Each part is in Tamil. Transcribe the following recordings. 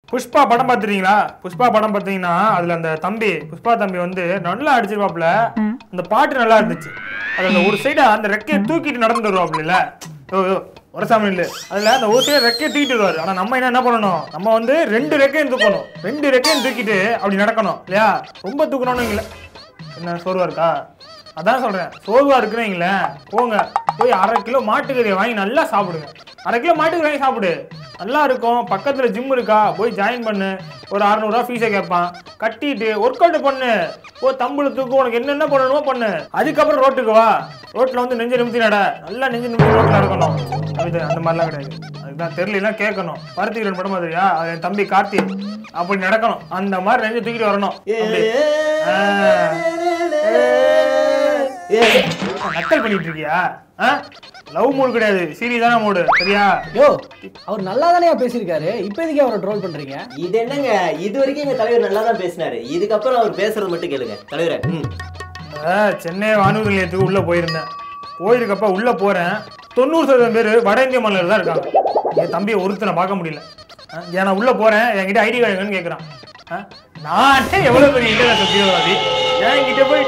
புஷ்பா படம் பார்த்துட்டீங்களா புஷ்பா படம் பார்த்தீங்கன்னா அதுல அந்த தம்பி புஷ்பா தம்பி வந்து நல்லா அடிச்சிருப்பாப்ல அந்த பாட்டு நல்லா இருந்துச்சு அது அந்த ஒரு சைடா அந்த ரெக்கையை தூக்கிட்டு நடந்து வருவாப்ல வரசாமி இல்ல அதுல அந்த ஒரு சைடு ரெக்கையை தூக்கிட்டு வருவாரு ஆனா நம்ம என்ன என்ன பண்ணணும் நம்ம வந்து ரெண்டு ரெக்கையும் தூக்கணும் ரெண்டு ரெக்கையும் தூக்கிட்டு அப்படி நடக்கணும் இல்லையா ரொம்ப தூக்கணும்னு இல்லை என்ன சோர்வா இருக்கா அதான் சொல்றேன் சோர்வா இருக்குறீங்களே போங்க போய் அரை கிலோ மாட்டுக்கறியை வாங்கி நல்லா சாப்பிடுங்க அரை கிலோ மாட்டுக்கறி வாங்கி சாப்பிடு நல்லா இருக்கும் பக்கத்துல ஜிம் இருக்கா போய் ஜாயின் பண்ணு ஒரு அறநூறுவா ஃபீஸை கேட்பான் கட்டிட்டு ஒர்க் அவுட் பண்ணு ஓ தம்புல தூக்கு உனக்கு என்னென்ன பண்ணணுமோ பண்ணு அதுக்கப்புறம் ரோட்டுக்கு வா ரோட்ல வந்து நெஞ்சு நிமித்தி நட நல்லா நெஞ்சு நிமித்தி ரோட்ல இருக்கணும் அது அந்த மாதிரிலாம் கிடையாது அதுதான் தெரியல கேட்கணும் பருத்திக்கிறன் படம் மாதிரியா அது என் தம்பி கார்த்தி அப்படி நடக்கணும் அந்த மாதிரி நெஞ்சு தூக்கிட்டு வரணும் அப்படி. ஆ. நக்கல் பண்ணிட்டு இருக்கியா லவ் மூடு கிடையாது சீரியஸான மூடு சரியா யோ அவர் நல்லா தானே பேசியிருக்காரு இப்போ எதுக்கு அவரை ட்ரோல் பண்றீங்க இது என்னங்க இது வரைக்கும் எங்க தலைவர் நல்லா தான் பேசினாரு இதுக்கப்புறம் அவர் பேசுறது மட்டும் கேளுங்க தலைவரே ம். இந்த சென்னை வானூர் நிலையத்துக்கு உள்ள போயிருந்தேன் போயிருக்கப்ப உள்ள போறேன் தொண்ணூறு சதவீதம் பேர் வட இந்திய மாநிலம் தான் இருக்காங்க என் தம்பியை ஒருத்தனை பார்க்க முடியல ஆ, ஏன் நான் உள்ள போறேன் என்கிட்ட ஐடி கார்டு எங்கன்னு கேட்கறான் ஆ, நானே எவ்வளவு பெரிய இன்டர்நெட் தீவிரவாதி என்கிட்ட போய்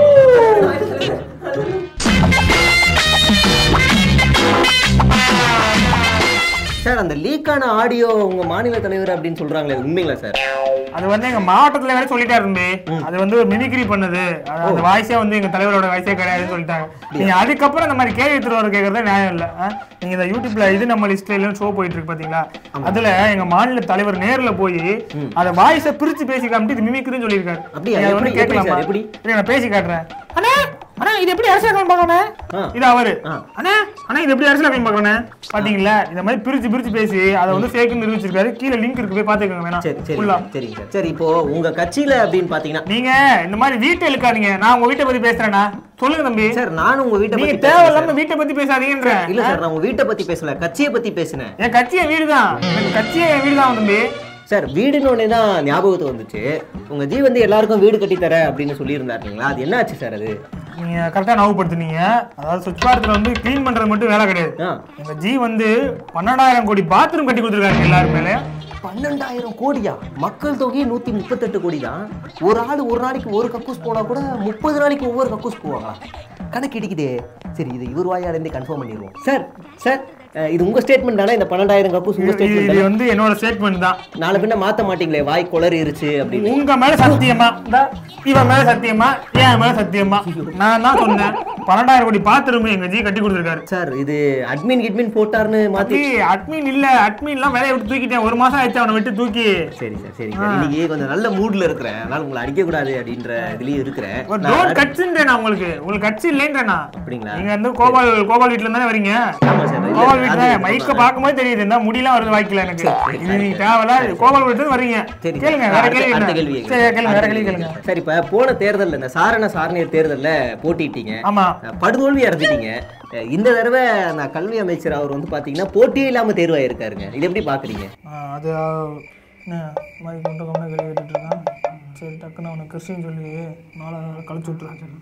சார் அந்த லீக்கான ஆடியோ உங்க மாநில தலைவர் அப்படின்னு சொல்றாங்களே உண்மைங்களா சார் அது வந்து எங்க மாவட்டத்துல வேற சொல்லிட்டா இருந்து அது வந்து ஒரு மிமிக்ரி பண்ணுது அது அந்த வாய்ஸே வந்து எங்க தலைவரோட வாய்ஸே கிடையாதுன்னு சொல்லிட்டாங்க நீங்க அதுக்கப்புறம் இந்த மாதிரி கேள்வி திருவாரூர் கேட்கறது நியாயம் இல்ல ஆ? நீங்க இந்த யூடியூப்ல இது நம்ம லிஸ்ட்ல இல்லைன்னு ஷோ போயிட்டு இருக்கு பாத்தீங்களா அதுல எங்க மாநில தலைவர் நேர்ல போய் அந்த வாய்ஸை பிரிச்சு பேசி காமிட்டு இது மிமிக்ரின்னு சொல்லியிருக்காரு அப்படியா? நீங்க அதை வந்து எப்படி- எப்படி கேட்கலாமா சார்? எப்படி? இருங்க, நான் பேசி காட்டுறேன் அண்ணா அண்ணா இது எப்படி அரசியல் பார்க்கணும் ஆ. இது அவரு ஆ. அண்ணா அண்ணா இது எப்படி அரசியல் பார்க்கணும் பாத்தீங்களா இந்த மாதிரி பிரிச்சு பிரிச்சு பேசி அதை வந்து ஃபேக் நிரூபிச்சிருக்காரு கீழே லிங்க் இருக்கு போய் பாத்துக்கோங்க வேணா சரி சரி ஃபுல்லா சரிங்க சார் சரி இப்போ உங்க கட்சியில அப்படின்னு பாத்தீங்கன்னா நீங்க இந்த மாதிரி வீட்டை இழுக்காதீங்க நான் உங்க வீட்டை பத்தி பேசுறேனா சொல்லுங்க தம்பி சார் நானும் உங்க வீட்டை நீங்க பத்தி பேசுறேன் தேவையில்லாம சார். வீட்டை பத்தி பேசாதீங்கன்ற இல்ல சார் நான் உங்க வீட்டை பத்தி பேசல கட்சியை பத்தி பேசினேன் என் கட்சிய வீடு தான் எனக்கு கட்சியே என் வீடு தான் தம்பி சார் வீடுன்னு ஒண்ணே தான் ஞாபகத்துக்கு வந்துச்சு உங்க ஜி வந்து எல்லாருக்கும் வீடு கட்டி தர அப்படின்னு சொல்லியிருந்தாரு இல்லைங்களா அது என்ன ஆச்சு சார் அது நீங்க கரெக்டா ஞாபகப்படுத்துனீங்க அதாவது சுவிட்ச் பாரத்ல வந்து க்ளீன் பண்றது மட்டும் வேலை கிடையாது ஆ. எங்க ஜி வந்து பன்னெண்டாயிரம் கோடி பாத்ரூம் கட்டி கொடுத்துருக்காங்க எல்லாரும் மேலே பன்னெண்டாயிரம் கோடியா மக்கள் தொகை நூத்தி முப்பத்தெட்டு கோடி தான் ஒரு ஆள் ஒரு நாளைக்கு ஒரு கக்கூஸ் போனா கூட முப்பது நாளைக்கு ஒவ்வொரு கக்கூஸ் போவாங்களா கணக்கு இடிக்குதே சரி இது இவர் வாயால இருந்தே கன்ஃபார்ம் பண்ணிடுவோம் சார் சார் அஹ், இது உங்க ஸ்டேட்மெண்ட் தானே இந்த பன்னெண்டாயிரம் கக்கூஸ் உங்க இது இது ஸ்டேட்மெண்ட் வந்து என்னோட ஸ்டேட்மெண்ட் தான் நாளை பின்ன மாத்த மாட்டீங்களே வாய் குளறிருச்சு அப்படின்னு உங்க மேல சத்தியமா இந்தா, இவன் மேல சத்தியமா என் மேல சத்தியமா நான் தான் சொன்னேன் பன்னெண்டாயிரம் கோடி பாத்ரூம் எங்க ஜி கட்டி கொடுத்துருக்காரு சார் இது அட்மின் கிட்மின் போட்டார்னு மாத்தி அட்மின் இல்ல அட்மின் எல்லாம் வேலையை விட்டு தூக்கிட்டேன் ஒரு மாசம் ஆயிடுச்சு அவனை விட்டு தூக்கி சரி சார் சரி சார் இன்னைக்கு கொஞ்சம் நல்ல மூட்ல இருக்கிறேன் அதனால உங்களை அடிக்க கூடாது அப்படின்ற இதுலயும் இருக்கிறேன் ஒரு நான் டோர் கட்சின்றேன் நான் உங்களுக்கு உங்களுக்கு கட்சி இல்லைன்றேனா அப்படிங்களா நீங்க வந்து கோபால் கோபால் வீட்ல தானே வரீங்க ஆமா சார் இல்ல, கோபால் வீட்ல அது- மைக்க பார்க்கும்போது தெரியுது இந்த முடியெல்லாம் வருது வாய்க்கல எனக்கு சரி, இது நீங்க தேவையில்ல கோபால் வீட்டுல இருந்து வர்றீங்க சரி கேளுங்க வேற அடுத்த- கேள்வி அடுத்த என்ன? கேள்வி சரி கேளுங்க வேற கேள்வி கேளுங்க சரி இப்ப போன தேர்தல்ல இந்த சாரண சாரணியர் தேர்தல்ல போட்டிட்டீங்க ஆமா படுதோல்வி அடைஞ்சிட்டீங்க அஹ் இந்த தடவை அந்த கல்வி அமைச்சர் அவர் வந்து பாத்தீங்கன்னா போட்டியே இல்லாம தேர்வாயிருக்காருங்க இது எப்படி பாக்குறீங்க ஆ, அது ஆ, என்ன மாதிரி கொண்டு கம்மி கேள்வி கேட்டுட்டு இருக்கான் சரி டக்குன்னு அவனை கிறிஸ்டின் சொல்லி நாளை கழிச்சு விட்டுருவான்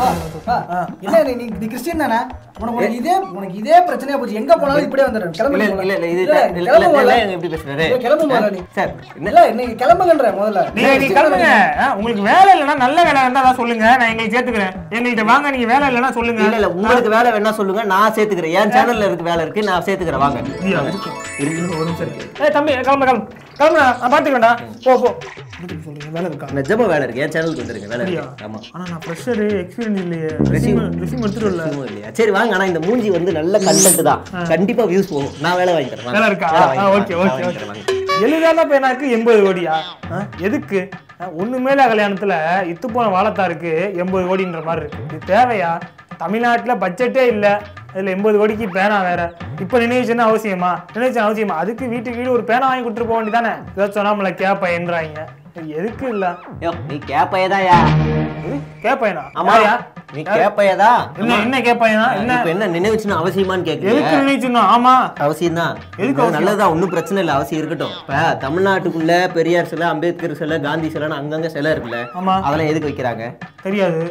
அப்பா, என்ன நீ நீ- நீ கிறிஸ்டியன் தானே உனக்கு உனக்கு இதே உனக்கு இதே பிரச்சனையா போச்சு எங்க போனாலும் இப்படியே வந்துடுறேன் கிளம்பு இல்ல முதல்ல. இல்ல இல்ல இது இல்ல, இல்ல, கிளம்பு இல்ல, முதல்ல. இல்ல, எப்படி பேசுறாரு இல்ல, கிளம்பு முதல்ல நீ. சார் என்ன இல்ல நீங்க கிளம்புங்கன்ற முதல்ல நீங்க நீ கிளம்புங்க ஆ, உங்களுக்கு வேலை இல்லைன்னா நல்ல வேலை இருந்தா அதான் சொல்லுங்க நான் எங்களுக்கு சேர்த்துக்கிறேன் எங்கள்கிட்ட வாங்க நீங்க வேலை இல்லைன்னா சொல்லுங்க இல்ல இல்ல உங்களுக்கு வேலை வேணா சொல்லுங்க நான் சேர்த்துக்கிறேன் என் சேனல்ல இருக்கு வேலை இருக்கு நான் சேர்த்துக்கிறேன் வாங்க இல்லையா? ஒரு நிமிஷம் இருக்கு. ஏய் தம்பி கிளம்பு கிளம்பு கிளம்பு நான் பாத்துக்கிறேன்டா போ போ எதுக்கு சொல்றீங்க வேலை இருக்கா நிஜமா வேலை இருக்கு என் சேனலுக்கு வந்துருங்க வேலை அப்படியா? இருக்கு ஆமா ஆனா நான் ஃப்ரெஷரு எக்ஸ்பீரியன்ஸ் இல்லையே ரெசியூம் ரெசியூம் எடுத்துட்டு வரல சும்மா இல்லையா சரி வாங்க ஆனா இந்த மூஞ்சி வந்து நல்ல கண்டென்ட் தான் கண்டிப்பா வியூஸ் போகும் நான் வேலை வாங்கி தரேன் வாங்க. வேலை இருக்கா வேலை வாங்கி ஆ, தரேன், ஓகே வாங்க. ஓகே நான் வாங்கி ஓகே தரேன், வாங்க. எழுதாத பையனாக்கு எண்பது கோடியா ஆ, எதுக்கு ஆ, ஒண்ணு மேல கல்யாணத்துல இத்து போன வாழத்தாருக்கு எண்பது கோடின்ற மாதிரி இருக்கு இது தேவையா தமிழ்நாட்டுல பட்ஜெட்டே இல்ல இதுல எண்பது கோடிக்கு பேனா வேற இப்ப நினைவுச்சுன்னா அவசியமா நினைச்சு அவசியமா அதுக்கு வீட்டுக்கு வீடு ஒரு பேனா வாங்கி கொடுத்துட்டு போக வேண்டியதானே ஏதாச்சும் சொன்னா நம்மள கேப்பையன்றாங்க இது எதுக்கு இல்ல யோ, நீ கேப்பையதாயா இது கேப்பையனா ஆமா ஆமாயா நீ கேப்பையதா என்ன என்ன கேப்பையனா என்ன இப்ப என்ன நினைவுச்சுன்னு அவசியமான்னு எதுக்கு கேக்குறீங்க நினைச்சுன்னா ஆமா அவசியம் தான் எதுக்கு அவசியம்? நல்லதுதான் ஒன்றும் பிரச்சனை இல்லை அவசியம் இருக்கட்டும் இப்ப தமிழ்நாட்டுக்குள்ள பெரியார் சிலை அம்பேத்கர் சிலை காந்தி சிலைன்னு அங்கங்க சிலை இருக்குல்ல ஆமா அதெல்லாம் எதுக்கு வைக்கிறாங்க தெரியாது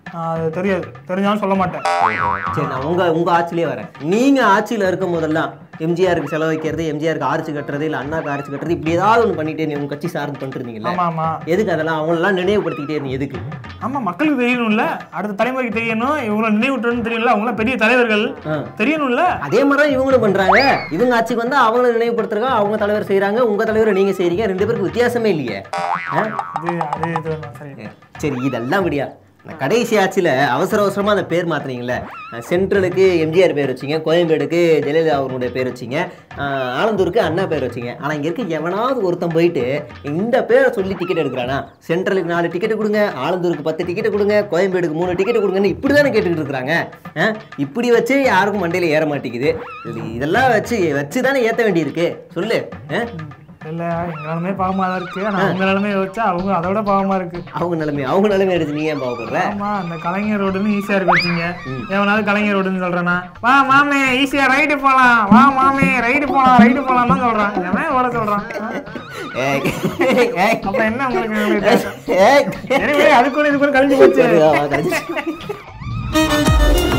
அது தெரியாது தெரிஞ்சாலும் சொல்ல மாட்டேன் சரி நான் உங்க உங்க ஆட்சியிலே வரேன் நீங்க ஆட்சியில இருக்கும் போதெல்லாம் எம்ஜிஆருக்கு செலவு வைக்கிறது எம்ஜிஆருக்கு ஆர்ச்சி கட்டுறது இல்ல அண்ணாக்கு ஆர்ச்சி கட்டுறது இப்படி ஏதாவது ஒன்று பண்ணிட்டே நீ உங்க கட்சி சார்ந்து பண்ணிட்டு இருந்தீங்கல்ல ஆமா ஆமா எதுக்கு அதெல்லாம் அவங்களெல்லாம் நினைவுபடுத்திக்கிட்டே இருந்தீங்க எதுக்கு ஆமா மக்களுக்கு தெரியணும்ல அடுத்த தலைமுறைக்கு தெரியணும் இவங்களை நினைவுட்டணும்னு தெரியல அவங்களாம் பெரிய தலைவர்கள் ஆ. தெரியணும்ல அதே மாதிரி தான் இவங்களும் பண்றாங்க இவங்க ஆட்சிக்கு வந்தா அவங்கள நினைவுபடுத்துறாங்க அவங்க தலைவர் செய்றாங்க உங்க தலைவரை நீங்க செய்றீங்க ரெண்டு பேருக்கு வித்தியாசமே இல்லையே ஆ? அது அது இது சரி சரி இதெல்லாம் விடியா இந்த கடைசி ஆட்சியில் அவசர அவசரமாக அந்த பேர் மாத்துனீங்கல்ல சென்ட்ரலுக்கு எம்ஜிஆர் பேர் வச்சிங்க கோயம்பேடுக்கு ஜெயலலிதா அவர்களுடைய பேர் வச்சிங்க ஆஹ் ஆலந்தூருக்கு அண்ணா பேர் வச்சிங்க ஆனால் இங்கே இருக்க எவனாவது ஒருத்தன் போயிட்டு இந்த பேரை சொல்லி டிக்கெட் எடுக்கிறானா சென்ட்ரலுக்கு நாலு டிக்கெட் கொடுங்க ஆலந்தூருக்கு பத்து டிக்கெட் கொடுங்க கோயம்பேடுக்கு மூணு டிக்கெட் கொடுங்கன்னு இப்படி தானே கேட்டுக்கிட்டு இருக்கிறாங்க ஆ? இப்படி வச்சு யாருக்கும் மண்டையில் ஏற மாட்டேங்குது இது- இதெல்லாம் வச்சு வச்சு தானே ஏற்ற வேண்டியிருக்கு சொல்லு ஆ? இல்ல எங்களாலுமே பாவமா தான் இருக்கு ஆனா அவங்க நிலைமை யோசிச்சா அவங்க அதோட பாவமா இருக்கு அவங்க நிலைமை அவங்க நிலைமை எடுத்து நீ ஏன் பாவப்படுற ஆமா அந்த கலைஞர் ரோடுன்னு ஈஸியா இருக்கு வச்சீங்க எவனாவது கலைஞர் ரோடுன்னு சொல்றேன்னா வா மாமே ஈஸியா ரைடு போலாம் வா மாமே ரைடு போலாம் ரைடு போலாம் தான் சொல்றான் எவன் ஓட சொல்றான் ஆ? ஏய், ஏய், அப்புறம் என்ன உங்களுக்கு வித்தியாசம்? ஏய். எனவே அதுக்கு ஒரு இதுக்கு ஒரு கழிஞ்சு போச்சு சரி, ஆ, கழிச்சு.